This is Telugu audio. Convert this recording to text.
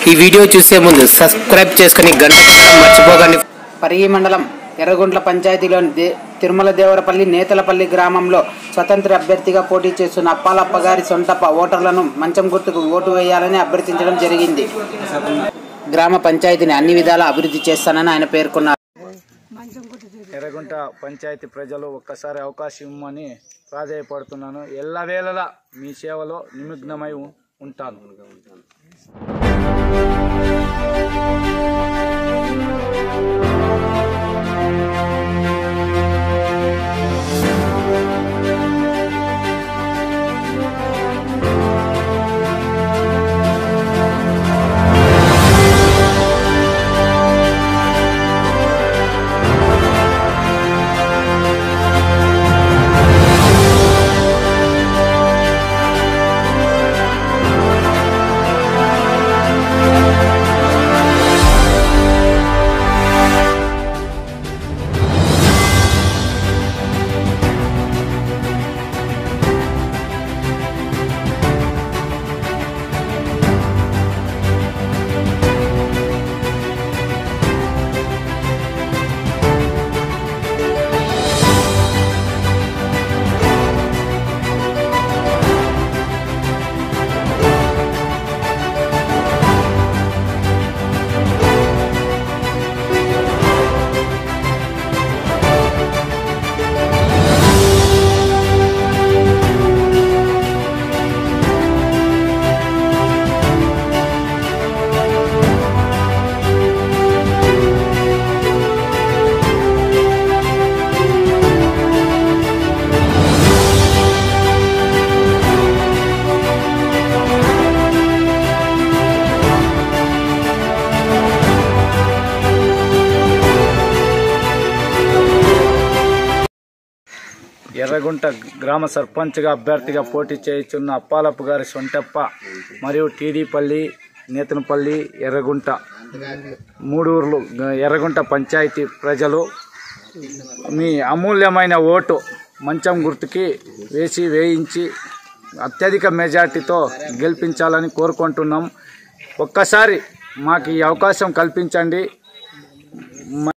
ఈ వీడియో చూసే ముందు సబ్స్క్రైబ్ చేసుకుని గంట కొట్టడం మర్చిపోకండి పరిగి మండలం ఎర్రగుంట్ల పంచాయతీలోని దే తిరుమల దేవరపల్లి నేతలపల్లి గ్రామంలో స్వతంత్ర అభ్యర్థిగా పోటీ చేస్తున్న అప్పాలప్ప గారి సొంటప్ప ఓటర్లను మంచం గుర్తుకు ఓటు వేయాలని అభ్యర్థించడం జరిగింది గ్రామ పంచాయతీని అన్ని విధాలా అభివృద్ధి చేస్తానని ఆయన పేర్కొన్నారు ఎర్రగుంట పంచాయతీ ప్రజలు ఒక్కసారి అవకాశం ఇమ్మని ప్రాధాయపడుతున్నాను ఎల్లవేళలా మీ సేవలో నిమగ్నమై ఉ- ఉంటాను ఎర్రగుంట గ్రామ సర్పంచ్గా అభ్యర్థిగా పోటీ చేయుచున్న అప్పాలప్ప గారి సొంటప్ప మరియు టీడీపల్లి నేతనపల్లి ఎర్రగుంట మూడు ఊర్లు ఎర్రగుంట పంచాయతీ ప్రజలు మీ అమూల్యమైన ఓటు మంచం గుర్తుకి వేసి వేయించి అత్యధిక మెజార్టీతో గెలిపించాలని కోరుకుంటున్నాం ఒక్కసారి మాకు ఈ అవకాశం కల్పించండి